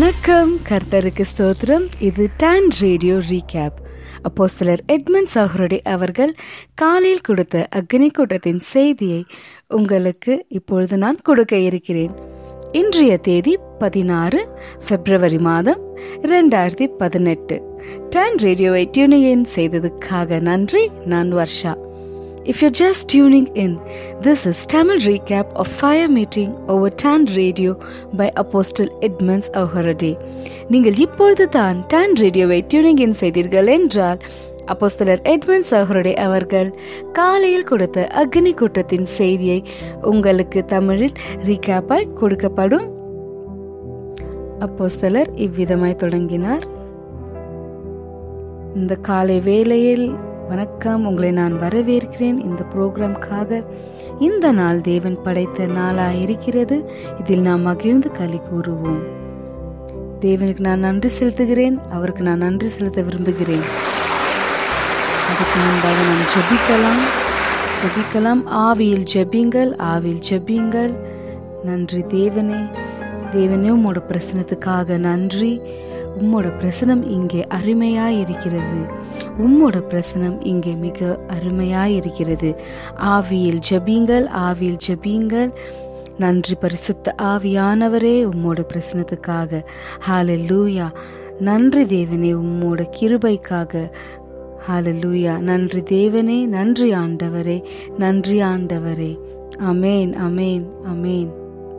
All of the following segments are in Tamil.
வணக்கம் கர்த்தருக்கு ஸ்தோத்திரம் இது டான் ரேடியோ ரீகேப் அப்போஸ்தலர் எட்மண்ட் சஹ்ரடி அவர்கள் காலையில் கொடுத்த அக்னி கூட்டத்தின் செய்தியை உங்களுக்கு இப்பொழுது நான் கொடுக்க இருக்கிறேன் இன்றைய தேதி பதினாறு பிப்ரவரி மாதம் இரண்டாயிரத்தி பதினெட்டு டான் ரேடியோவை டியூனிங் செய்ததுக்காக நன்றி நான் Varsha If you're just tuning in, this is Tamil recap of Fire Meeting over Tan Radio by Apostle Edmonds Auharaday. நீங்கள் இப்பொழுது தான் டான் ரேடியோவை டியூனிங் இன் செய்தீர்கள் என்றால் அப்போஸ்தலர் எட்மண்ட்ஸ் அவருடைய அவர்கள் காலையில் கொடுத்த அக்னி கூட்டத்தின் செய்தியை உங்களுக்கு தமிழில் ரீகேப்பாய் கொடுக்கப்படும் அப்போஸ்தலர் இவ்விதமாய் தொடங்கினார் இந்த காலை வேளையில் வணக்கம் உங்களை நான் வரவேற்கிறேன் இந்த ப்ரோக்ராம்காக இந்த நாள் தேவன் படைத்த நாளாக இருக்கிறது இதில் நாம் மகிழ்ந்து களி கூறுவோம் தேவனுக்கு நான் நன்றி செலுத்துகிறேன் அவருக்கு நான் நன்றி செலுத்த விரும்புகிறேன் அதுக்கு முன்பாக நாம் ஜெபிக்கலாம் ஜெபிக்கலாம் ஆவியில் ஜெபிங்கள் ஆவியில் ஜெபிங்கள் நன்றி தேவனே தேவனே உம்மோட பிரசனத்துக்காக நன்றி உம்மோட பிரசனம் இங்கே அருமையாய் இருக்கிறது உம்மோட பிரசனம் இங்கே மிக அருமையாய் இருக்கிறது ஆவியில் ஜபிங்கள் ஆவியில் ஜபிங்கள் நன்றி பரிசுத்த ஆவியானவரே உம்மோட பிரசனத்துக்காக ஹாலலூயா நன்றி தேவனே உம்மோட கிருபைக்காக ஹாலலூயா நன்றி தேவனே நன்றி ஆண்டவரே நன்றி ஆண்டவரே அமேன் அமேன் அமேன்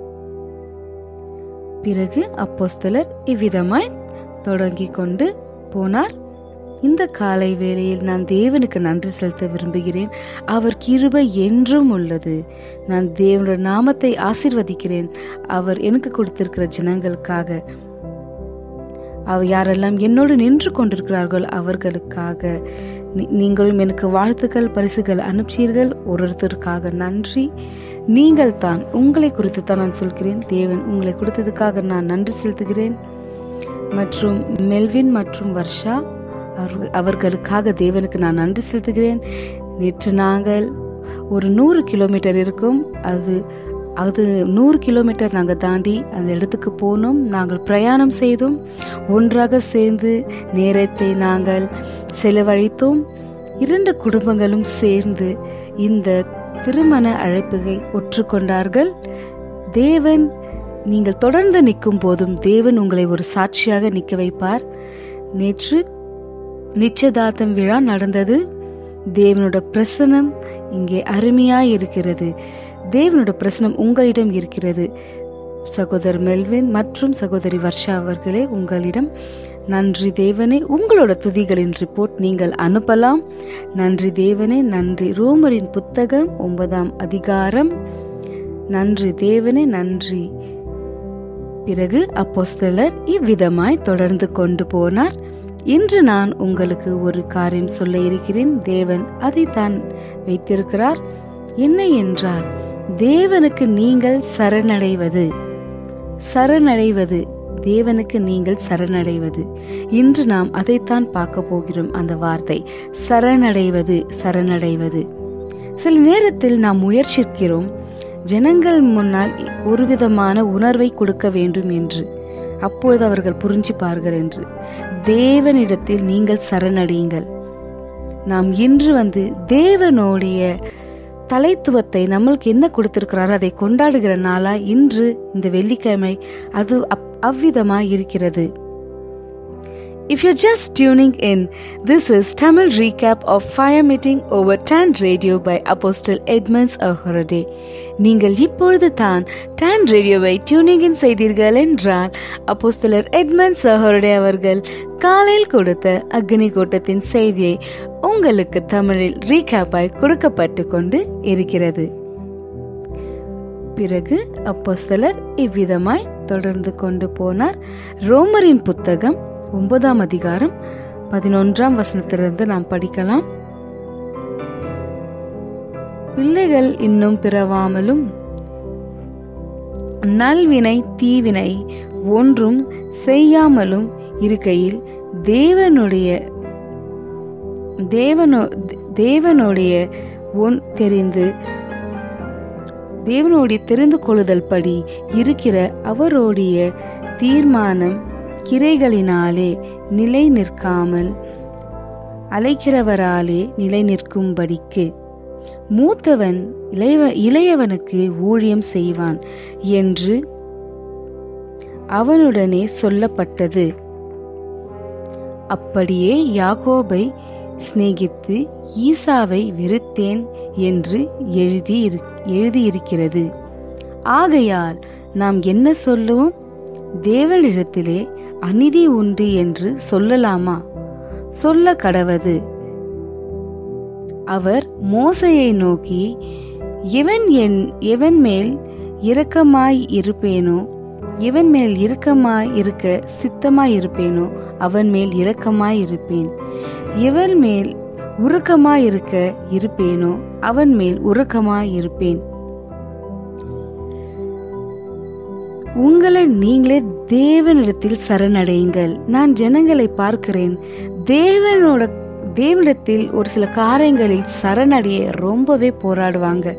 பிறகு அப்போஸ்தலர் இவ்விதமாய் தொடங்கி கொண்டு போனார் இந்த காலை வேளையில் நான் தேவனுக்கு நன்றி செலுத்த விரும்புகிறேன் அவர் கிருபை என்றும் உள்ளது நான் தேவனுடைய நாமத்தை ஆசிர்வதிக்கிறேன் அவர் எனக்கு கொடுத்திருக்கிற ஜனங்களுக்காக அவர் யாரெல்லாம் என்னோடு நின்று கொண்டிருக்கிறார்கள் அவர்களுக்காக நீங்களும் எனக்கு வாழ்த்துக்கள் பரிசுகள் அனுப்பிச்சீர்கள் ஒருத்தருக்காக நன்றி நீங்கள் தான் உங்களை குறித்து தான் நான் சொல்கிறேன் தேவன் உங்களை கொடுத்ததுக்காக நான் நன்றி செலுத்துகிறேன் மற்றும் மெல்வின் மற்றும் வர்ஷா அவர்களுக்காக தேவனுக்கு நான் நன்றி செலுத்துகிறேன் நேற்று நாங்கள் ஒரு நூறு கிலோமீட்டர் இருக்கும் அது அது நூறு கிலோமீட்டர் நாங்கள் தாண்டி அந்த இடத்துக்கு போனோம் நாங்கள் பிரயாணம் செய்தோம் ஒன்றாக சேர்ந்து நேரத்தை நாங்கள் செலவழித்தோம் இரண்டு குடும்பங்களும் சேர்ந்து இந்த திருமண அழைப்புகை ஒற்றுக்கொண்டார்கள் தேவன் நீங்கள் தொடர்ந்து நிற்கும் போதும் தேவன் உங்களை ஒரு சாட்சியாக நிற்க வைப்பார் நேற்று நிச்சயதார்த்தம் விழா நடந்தது தேவனோட பிரசனம் இங்கே அருமையாய் இருக்கிறது தேவனோட பிரசனம் உங்களிடம் இருக்கிறது சகோதரர் மெல்வின் மற்றும் சகோதரி வர்ஷா அவர்களே உங்களிடம் நன்றி தேவனே உங்களோட துதிகளின் ரிப்போர்ட் நீங்கள் அனுப்பலாம் நன்றி தேவனே நன்றி ரோமரின் புத்தகம் ஒன்பதாம் அதிகாரம் நன்றி தேவனே நன்றி பிறகு அப்போஸ்தலர் இவ்விதமாய் தொடர்ந்து கொண்டு போனார் இன்று நான் உங்களுக்கு ஒரு காரியம் சொல்ல இருக்கிறேன் தேவன் அதைத்தான் வைத்திருக்கிறார் என்ன என்றால் தேவனுக்கு நீங்கள் சரணடைவது சரணடைவது தேவனுக்கு நீங்கள் சரணடைவது இன்று நாம் அதைத்தான் பார்க்க போகிறோம் அந்த வார்த்தை சரணடைவது சரணடைவது சில நேரத்தில் நாம் முயற்சிக்கிறோம் ஜனங்கள் முன்னால் ஒரு விதமான உணர்வை கொடுக்க வேண்டும் என்று அப்பொழுது அவர்கள் புரிஞ்சுப்பார்கள் என்று தேவனிடத்தில் நீங்கள் சரணடையுங்கள் நாம் இன்று வந்து தேவனுடைய தலைத்துவத்தை நம்மளுக்கு என்ன கொடுத்திருக்கிறாரோ அதை கொண்டாடுகிற நாளா இன்று இந்த வெள்ளிக்கிழமை அது அவ்விதமாய் இருக்கிறது If you're just tuning in, this is Tamil recap of Fire Meeting over Tan Radio by Apostle Edmonds Ahorade. நீங்கள் இப்பொழுது தான் டான் ரேடியோவை டியூனிங் இன் செய்தீர்கள் என்றால் அப்போஸ்தலர் எட்மண்ட்ஸ் அஹோரடே அவர்கள் காலையில் கொடுத்த அக்னி கூட்டத்தின் செய்தியை உங்களுக்கு தமிழில் ரீகேப்பாய் கொடுக்கப்பட்டு கொண்டு இருக்கிறது பிறகு அப்போஸ்தலர் இவ்விதமாய் தொடர்ந்து கொண்டு போனார் ரோமரின் புத்தகம் ஒன்பதாம் அதிகாரம் பதினொன்றாம் வசனத்திலிருந்து நாம் படிக்கலாம் பிள்ளைகள் இன்னும் பிறவாமலும் நல்வினை தீவினை ஒன்றும் செய்யாமலும் இருக்கையில் தேவனுடைய தேவனோ தேவனுடைய ஒன் தெரிந்து தேவனுடைய தெரிந்து கொள்ளுதல் படி இருக்கிற அவருடைய தீர்மானம் கிரைகளினாலே நிலை நிற்காமல் அழைக்கிறவராலே நிலை நிற்கும்படிக்கு மூத்தவன் இளையவ இளையவனுக்கு ஊழியம் செய்வான் என்று அவனுடனே சொல்லப்பட்டது அப்படியே யாக்கோபை சிநேகித்து ஈசாவை வெறுத்தேன் என்று எழுதி எழுதியிருக்கிறது ஆகையால் நாம் என்ன சொல்லுவோம் தேவனிடத்திலே அநீதி உண்டு என்று சொல்லலாமா சொல்ல கடவது அவர் மோசையை நோக்கி எவன் என் எவன் மேல் இரக்கமாய் இருப்பேனோ எவன் மேல் இரக்கமாய் இருக்க சித்தமாய் இருப்பேனோ அவன் மேல் இரக்கமாய் இருப்பேன் எவன் மேல் உருக்கமாய் இருக்க இருப்பேனோ அவன் மேல் உருக்கமாய் இருப்பேன் உங்களை நீங்களே தேவனிடத்தில் சரணடையுங்கள் நான் ஜனங்களை பார்க்கிறேன் தேவனோட தேவனிடத்தில் ஒரு சில காரியங்களில் சரணடைய ரொம்பவே போராடுவாங்க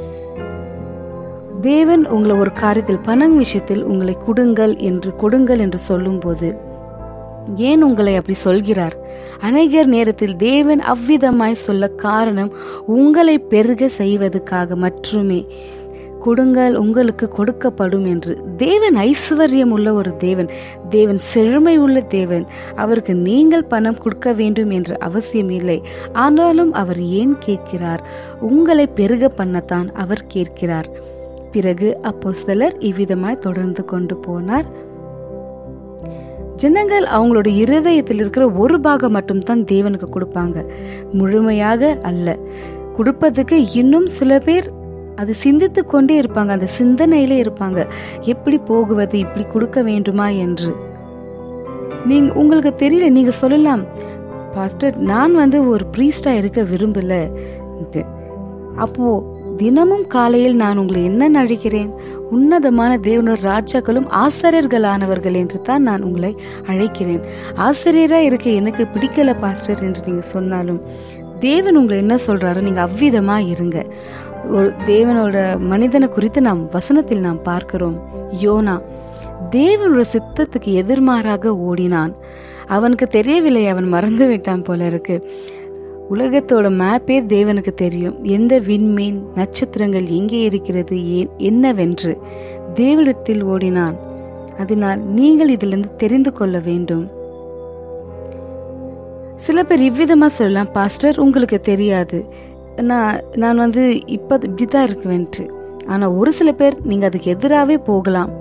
தேவன் உங்களை ஒரு காரியத்தில் பணம் விஷயத்தில் உங்களை கொடுங்கள் என்று கொடுங்கள் என்று சொல்லும்போது ஏன் உங்களை அப்படி சொல்கிறார் அநேகர் நேரத்தில் தேவன் அவ்விதமாய் சொல்ல காரணம் உங்களை பெருக செய்வதற்காக மட்டுமே கொடுங்கள் உங்களுக்கு கொடுக்கப்படும் என்று தேவன் ஐஸ்வர்யம் உள்ள ஒரு தேவன் தேவன் செழுமை உள்ள தேவன் அவருக்கு நீங்கள் பணம் கொடுக்க வேண்டும் என்ற அவசியம் இல்லை ஆனாலும் அவர் ஏன் கேட்கிறார் உங்களை பெருக பண்ணத்தான் அவர் கேட்கிறார் பிறகு அப்போ சிலர் இவ்விதமாய் தொடர்ந்து கொண்டு போனார் ஜனங்கள் அவங்களோட இருதயத்தில் இருக்கிற ஒரு பாகம் மட்டும்தான் தேவனுக்கு கொடுப்பாங்க முழுமையாக அல்ல கொடுப்பதுக்கு இன்னும் சில பேர் அது சிந்தித்து கொண்டே இருப்பாங்க அந்த சிந்தனையிலே இருப்பாங்க எப்படி போகுவது இப்படி கொடுக்க வேண்டுமா என்று நீங்க உங்களுக்கு தெரியல நீங்க சொல்லலாம் பாஸ்டர் நான் வந்து ஒரு ப்ரீஸ்டா இருக்க விரும்பல அப்போ தினமும் காலையில் நான் உங்களை என்ன அழைக்கிறேன் உன்னதமான தேவனர் ராஜாக்களும் ஆசிரியர்களானவர்கள் என்று தான் நான் உங்களை அழைக்கிறேன் ஆசிரியரா இருக்க எனக்கு பிடிக்கல பாஸ்டர் என்று நீங்க சொன்னாலும் தேவன் உங்களை என்ன சொல்றாரோ நீங்க அவ்விதமா இருங்க ஒரு தேவனோட மனிதனை குறித்து நாம் வசனத்தில் நாம் பார்க்கிறோம் யோனா தேவனோட சித்தத்துக்கு எதிர்மாறாக ஓடினான் அவனுக்கு தெரியவில்லை அவன் மறந்து விட்டான் போல இருக்கு உலகத்தோட மேப்பே தேவனுக்கு தெரியும் எந்த விண்மீன் நட்சத்திரங்கள் எங்கே இருக்கிறது ஏன் என்னவென்று தேவனிடத்தில் ஓடினான் அதனால் நீங்கள் இதிலிருந்து தெரிந்து கொள்ள வேண்டும் சில பேர் இவ்விதமா சொல்லலாம் பாஸ்டர் உங்களுக்கு தெரியாது நான் நான் வந்து இப்ப இப்படிதான் இருக்குவேன்ட்டு ஆனா ஒரு சில பேர் நீங்க அதுக்கு எதிராகவே போகலாம்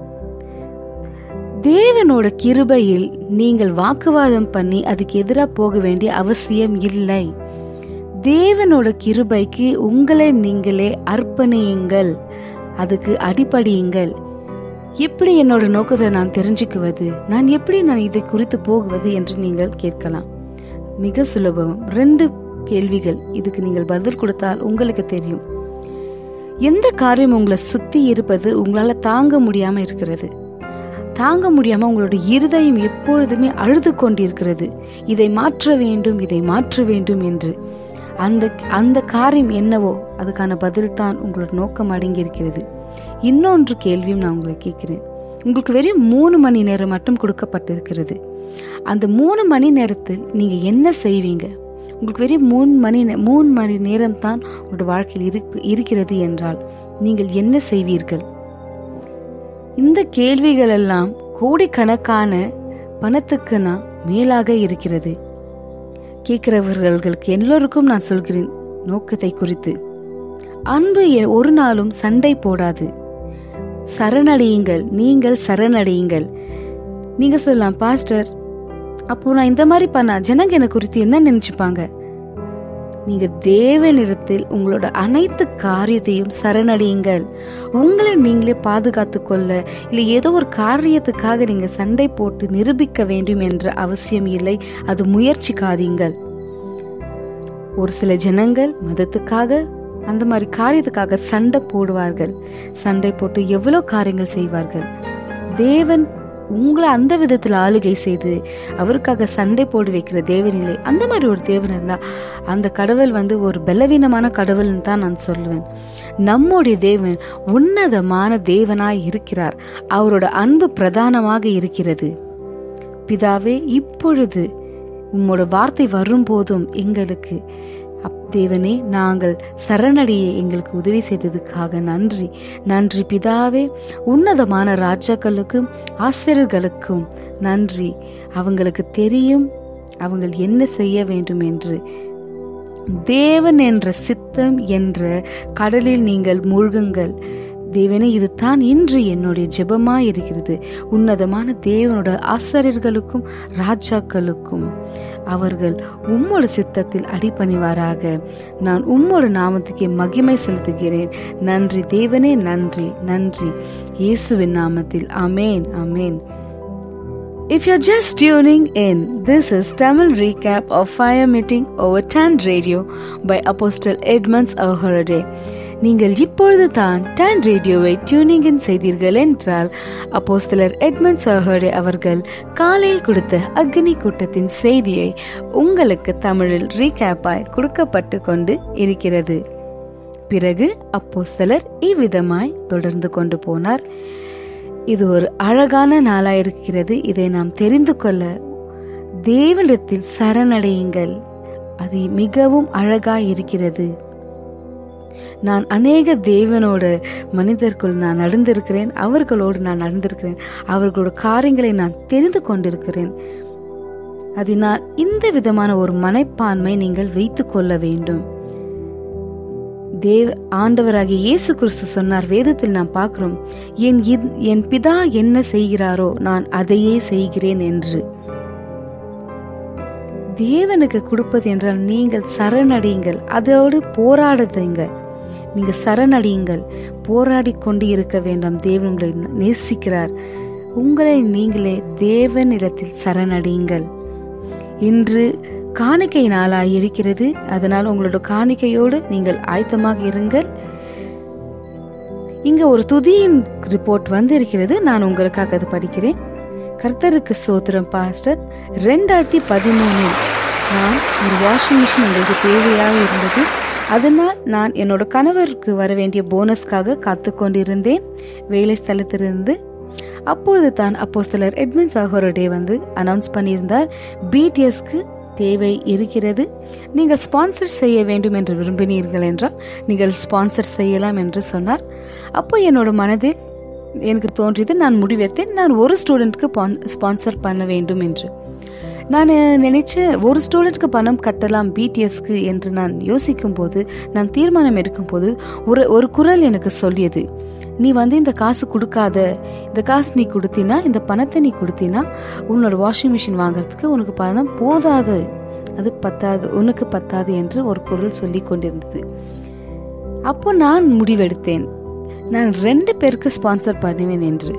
தேவனோட கிருபையில் நீங்கள் வாக்குவாதம் பண்ணி அதுக்கு எதிராக போக வேண்டிய அவசியம் இல்லை தேவனோட கிருபைக்கு உங்களை நீங்களே அர்ப்பணியுங்கள் அதுக்கு அடிப்படையுங்கள் எப்படி என்னோட நோக்கத்தை நான் தெரிஞ்சுக்குவது நான் எப்படி நான் இதை குறித்து போகுவது என்று நீங்கள் கேட்கலாம் மிக சுலபம் ரெண்டு கேள்விகள் இதுக்கு நீங்கள் பதில் கொடுத்தால் உங்களுக்கு தெரியும் எந்த காரியம் உங்களை சுத்தி இருப்பது உங்களால தாங்க முடியாம இருக்கிறது தாங்க முடியாம உங்களோட இருதயம் எப்பொழுதுமே அழுது கொண்டிருக்கிறது இதை மாற்ற வேண்டும் இதை மாற்ற வேண்டும் என்று அந்த அந்த காரியம் என்னவோ அதுக்கான பதில் தான் உங்களோட நோக்கம் அடங்கி இருக்கிறது இன்னொன்று கேள்வியும் நான் உங்களை கேட்கிறேன் உங்களுக்கு வெறும் மூணு மணி நேரம் மட்டும் கொடுக்கப்பட்டிருக்கிறது அந்த மூணு மணி நேரத்தில் நீங்க என்ன செய்வீங்க உங்களுக்கு வெறும் மூணு மணி மூணு மணி நேரம் தான் உங்களோட வாழ்க்கையில் இருக்கிறது என்றால் நீங்கள் என்ன செய்வீர்கள் இந்த கேள்விகள் எல்லாம் கோடிக்கணக்கான பணத்துக்கு நான் மேலாக இருக்கிறது கேட்கிறவர்களுக்கு எல்லோருக்கும் நான் சொல்கிறேன் நோக்கத்தை குறித்து அன்பு ஒரு நாளும் சண்டை போடாது சரணடையுங்கள் நீங்கள் சரணடையுங்கள் நீங்க சொல்லலாம் பாஸ்டர் அப்போ நான் இந்த மாதிரி பண்ணா ஜனங்க என்ன குறித்து என்ன நினைச்சுப்பாங்க நீங்க தேவனிடத்தில் உங்களோட அனைத்து காரியத்தையும் சரணடையுங்கள் உங்களை நீங்களே பாதுகாத்து கொள்ள இல்லை ஏதோ ஒரு காரியத்துக்காக நீங்க சண்டை போட்டு நிரூபிக்க வேண்டும் என்ற அவசியம் இல்லை அது முயற்சிக்காதீங்கள் ஒரு சில ஜனங்கள் மதத்துக்காக அந்த மாதிரி காரியத்துக்காக சண்டை போடுவார்கள் சண்டை போட்டு எவ்வளோ காரியங்கள் செய்வார்கள் தேவன் உங்களை அந்த விதத்தில் ஆளுகை செய்து அவருக்காக சண்டை போடு வைக்கிற தேவனில்லை அந்த மாதிரி ஒரு தேவன் இருந்தா அந்த கடவுள் வந்து ஒரு பலவீனமான கடவுள்னு தான் நான் சொல்லுவேன் நம்முடைய தேவன் உன்னதமான தேவனாய் இருக்கிறார் அவரோட அன்பு பிரதானமாக இருக்கிறது பிதாவே இப்பொழுது உம்மோட வார்த்தை வரும்போதும் எங்களுக்கு அப் தேவனே நாங்கள் சரணடைய எங்களுக்கு உதவி செய்ததுக்காக நன்றி நன்றி பிதாவே உன்னதமான ராஜாக்களுக்கும் ஆசிரியர்களுக்கும் நன்றி அவங்களுக்கு தெரியும் அவங்க என்ன செய்ய வேண்டும் என்று தேவன் என்ற சித்தம் என்ற கடலில் நீங்கள் மூழ்குங்கள் தேவனே இதுதான் இன்று என்னுடைய ஜெபமாய் இருக்கிறது உன்னதமான தேவனோட ஆசிரியர்களுக்கும் ராஜாக்களுக்கும் அவர்கள் உம்மோட சித்தத்தில் அடிபணிவாராக நான் உம்மோட நாமத்துக்கே மகிமை செலுத்துகிறேன் நன்றி தேவனே நன்றி நன்றி இயேசுவின் நாமத்தில் அமேன் அமேன் If you're just tuning in, this is Tamil recap of Fire Meeting over Tan Radio by Apostle Edmonds Ahorade. நீங்கள் இப்பொழுது தான் டான் ரேடியோவை டியூனிங் இன் செய்தீர்கள் என்றால் அப்போஸ்தலர் எட்மண்ட் சஹோடே அவர்கள் காலையில் கொடுத்த அக்னி கூட்டத்தின் செய்தியை உங்களுக்கு தமிழில் ரீகேப்பாய் கொடுக்கப்பட்டு கொண்டு இருக்கிறது பிறகு அப்போஸ்தலர் இவ்விதமாய் தொடர்ந்து கொண்டு போனார் இது ஒரு அழகான நாளாயிருக்கிறது இதை நாம் தெரிந்து கொள்ள தேவனிடத்தில் சரணடையுங்கள் அது மிகவும் அழகாய் இருக்கிறது நான் அநேக தேவனோட மனிதர்கள் நான் நடந்திருக்கிறேன் அவர்களோடு நான் நடந்திருக்கிறேன் அவர்களோட காரியங்களை நான் தெரிந்து கொண்டிருக்கிறேன் அதனால் இந்த விதமான ஒரு மனைப்பான்மை நீங்கள் வைத்துக் கொள்ள வேண்டும் தேவ ஆண்டவராகிய இயேசு கிறிஸ்து சொன்னார் வேதத்தில் நாம் பார்க்கிறோம் என் என் பிதா என்ன செய்கிறாரோ நான் அதையே செய்கிறேன் என்று தேவனுக்கு கொடுப்பது என்றால் நீங்கள் சரணடையுங்கள் அதோடு போராடுதுங்க நீங்க சரணடையுங்கள் போராடி கொண்டு இருக்க வேண்டாம் தேவன் உங்களை நேசிக்கிறார் உங்களை நீங்களே தேவனிடத்தில் சரணடையுங்கள் இன்று காணிக்கை நாளாய் இருக்கிறது அதனால் உங்களோட காணிக்கையோடு நீங்கள் ஆயத்தமாக இருங்கள் இங்க ஒரு துதியின் ரிப்போர்ட் வந்து இருக்கிறது நான் உங்களுக்காக அது படிக்கிறேன் கர்த்தருக்கு சோத்திரம் பாஸ்டர் ரெண்டாயிரத்தி பதிமூணில் நான் ஒரு வாஷிங் மிஷின் எங்களுக்கு தேவையாக இருந்தது அதனால் நான் என்னோட கணவருக்கு வர வேண்டிய போனஸ்க்காக காத்து கொண்டிருந்தேன் வேலை ஸ்தலத்திலிருந்து அப்பொழுது தான் அப்போ சிலர் எட்மின் சாகோரடே வந்து அனௌன்ஸ் பண்ணியிருந்தார் பிடிஎஸ்க்கு தேவை இருக்கிறது நீங்கள் ஸ்பான்சர் செய்ய வேண்டும் என்று விரும்பினீர்கள் என்றால் நீங்கள் ஸ்பான்சர் செய்யலாம் என்று சொன்னார் அப்போ என்னோட மனதில் எனக்கு தோன்றியது நான் முடிவெடுத்தேன் நான் ஒரு ஸ்டூடெண்ட்க்கு ஸ்பான்சர் பண்ண வேண்டும் என்று நான் நினைச்சேன் ஒரு ஸ்டூடெண்ட்க்கு பணம் கட்டலாம் பிடிஎஸ்க்கு என்று நான் யோசிக்கும் போது நான் தீர்மானம் எடுக்கும் போது ஒரு ஒரு குரல் எனக்கு சொல்லியது நீ வந்து இந்த காசு கொடுக்காத இந்த காசு நீ கொடுத்தினா இந்த பணத்தை நீ கொடுத்தினா உன்னோட வாஷிங் மிஷின் வாங்குறதுக்கு உனக்கு பணம் போதாது அது பத்தாது உனக்கு பத்தாது என்று ஒரு குரல் சொல்லி கொண்டிருந்தது அப்போ நான் முடிவெடுத்தேன் நான் ரெண்டு பேருக்கு ஸ்பான்சர் பண்ணுவேன் என்று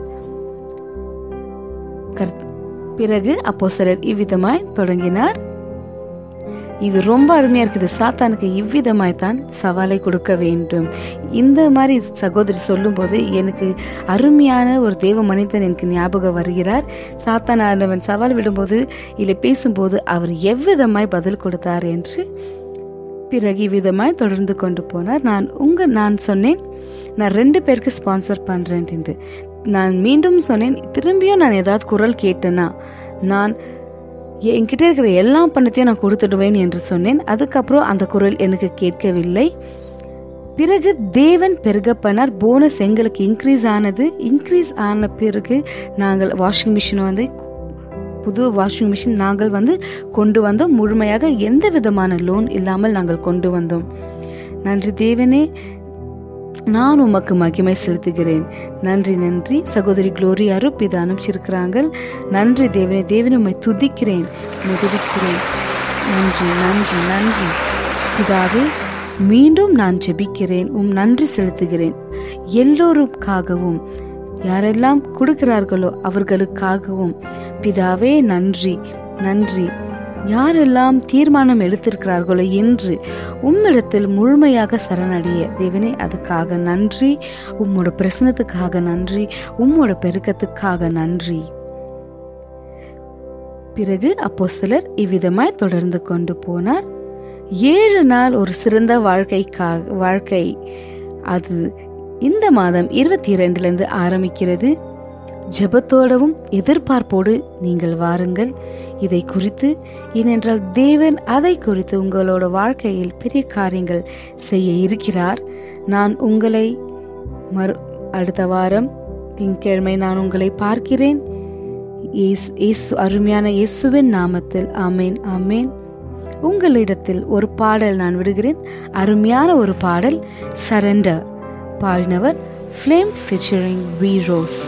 பிறகு அப்போ சிலர் இவ்விதமாய் தொடங்கினார் இது ரொம்ப அருமையா இருக்குது சாத்தானுக்கு இவ்விதமாய் தான் சவாலை கொடுக்க வேண்டும் இந்த மாதிரி சகோதரி சொல்லும் போது எனக்கு அருமையான ஒரு தேவ மனிதன் எனக்கு ஞாபகம் வருகிறார் சாத்தானவன் சவால் விடும்போது இல்லை பேசும்போது அவர் எவ்விதமாய் பதில் கொடுத்தார் என்று பிறகு இவ்விதமாய் தொடர்ந்து கொண்டு போனார் நான் உங்க நான் சொன்னேன் நான் ரெண்டு பேருக்கு ஸ்பான்சர் பண்றேன் என்று நான் மீண்டும் சொன்னேன் திரும்பியும் நான் ஏதாவது குரல் கேட்டேன்னா நான் என்கிட்ட இருக்கிற எல்லா பணத்தையும் நான் கொடுத்துடுவேன் என்று சொன்னேன் அதுக்கப்புறம் அந்த குரல் எனக்கு கேட்கவில்லை பிறகு தேவன் பெருக பண்ணார் போனஸ் எங்களுக்கு இன்க்ரீஸ் ஆனது இன்க்ரீஸ் ஆன பிறகு நாங்கள் வாஷிங் மிஷினை வந்து புது வாஷிங் மிஷின் நாங்கள் வந்து கொண்டு வந்தோம் முழுமையாக எந்த விதமான லோன் இல்லாமல் நாங்கள் கொண்டு வந்தோம் நன்றி தேவனே நான் உமக்கு மகிமை செலுத்துகிறேன் நன்றி நன்றி சகோதரி குளோரி அருப் இது அனுப்பிச்சிருக்கிறாங்க நன்றி தேவனே தேவனை உண்மை துதிக்கிறேன் உம்மை துதிக்கிறேன் நன்றி நன்றி நன்றி பிதாவே மீண்டும் நான் ஜெபிக்கிறேன் உம் நன்றி செலுத்துகிறேன் எல்லோருக்காகவும் யாரெல்லாம் கொடுக்கிறார்களோ அவர்களுக்காகவும் பிதாவே நன்றி நன்றி யாரெல்லாம் தீர்மானம் எடுத்திருக்கிறார்களோ என்று உம்மிடத்தில் முழுமையாக சரணடைய தேவனே அதுக்காக நன்றி உம்மோட பிரசனத்துக்காக நன்றி உம்மோட பெருக்கத்துக்காக நன்றி பிறகு அப்போ சிலர் இவ்விதமாய் தொடர்ந்து கொண்டு போனார் ஏழு நாள் ஒரு சிறந்த வாழ்க்கைக்காக வாழ்க்கை அது இந்த மாதம் இருபத்தி இரண்டுலேருந்து ஆரம்பிக்கிறது ஜெபத்தோடவும் எதிர்பார்ப்போடு நீங்கள் வாருங்கள் இதை குறித்து ஏனென்றால் தேவன் அதை குறித்து உங்களோட வாழ்க்கையில் பெரிய காரியங்கள் செய்ய இருக்கிறார் நான் உங்களை மறு அடுத்த வாரம் திங்கட்கிழமை நான் உங்களை பார்க்கிறேன் இயேசு- இயேசு அருமையான இயேசுவின் நாமத்தில் ஆமேன் ஆமேன் உங்களிடத்தில் ஒரு பாடல் நான் விடுகிறேன் அருமையான ஒரு பாடல் சரண்டர் பாடினவர் Flame featuring V Rose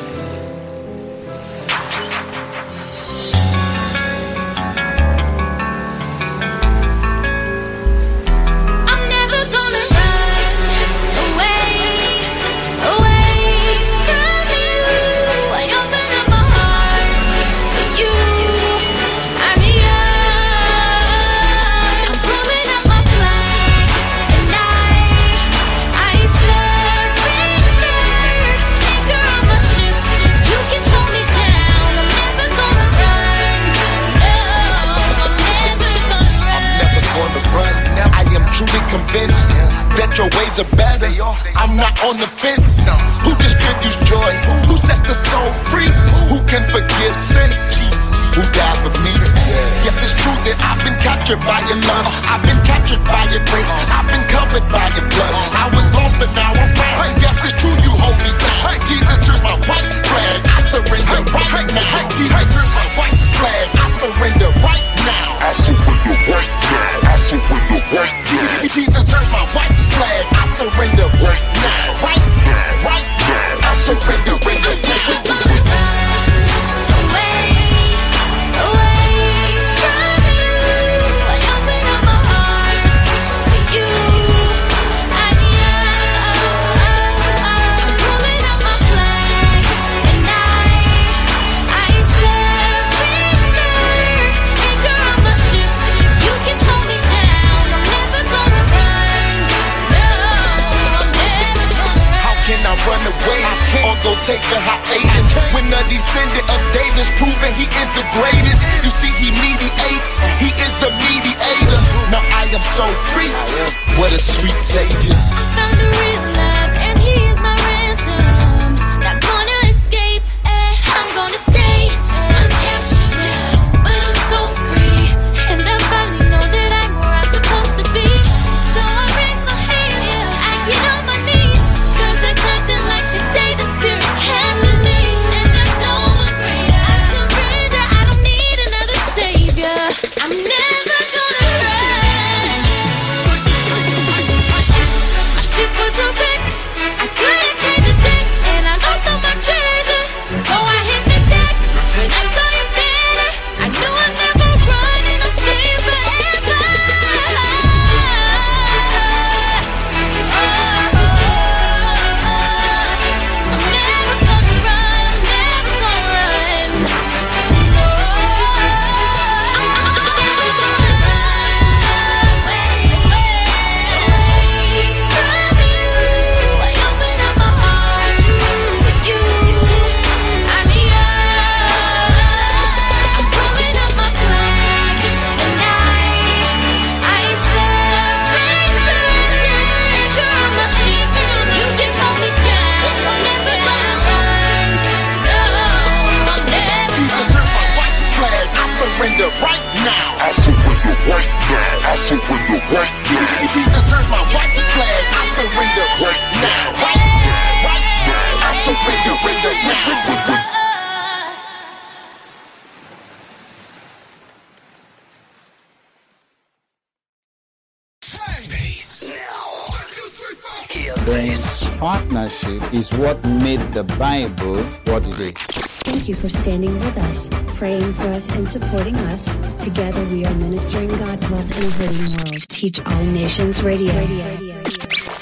I'm never gonna run away, away from you. I open up my heart to you. I'm yours. I'm throwing up my flag, and I, I surrender. Anchor on my ship. You can hold me down. I'm never gonna run. No, I'm never gonna run. never gonna run. I am truly convinced that your ways are better. I'm not on the fence. Who distributes joy? Who sets the soul free? Who can forgive sin? Jesus, who died for me? Yes, it's true that I've been captured by your love. I've been captured by your grace. I've been covered by your blood. I was lost, but now I'm found. Yes, it's true you hold me down. Jesus, here's my white flag. I surrender right now. Jesus, here's my white flag. I surrender right now. I surrender right now. I surrender right now. Jesus, here's my white flag. I surrender right now. Right now. Right now. I surrender, render, render, render. Away, away from you. I open up my heart to you. I'm yours. I'm rolling up my flag, and I, I surrender. Anchor on my ship. You can hold me down. I'm never gonna run. No, I'm never gonna run. How can I run away or go take a hiatus when the descendant of David's proven he is the greatest? You see, he mediates, he is the mediator. Now I am so free. What a sweet savior. found a real love, and he is my ransom. Not gonna escape, eh, I'm gonna stay. I'm captured, but I'm so free. And I finally know that I'm where I'm supposed to be. So I raise my hand, I get on my knees. Cause there's nothing like the day the spirit captured me. And there's no one greater. I surrender, I don't need another savior. I'm never gonna run. My ship was a wreck. I couldn't pay the debt, and I lost all my treasure. So I hit the deck. When I saw you better, I knew I'd never run, and I'm staying forever. I'm never gonna run. Never gonna run. Jesus, here's my white flag. I surrender right now. I surrender right now. I surrender right now. Jesus, here's my white flag. I surrender right now. Right now. Right now. I surrender, render now. This partnership is what made the Bible what it is. Thank you for standing with us, praying for us, and supporting us. Together we are ministering God's love in a hurting world. Teach All Nations Radio.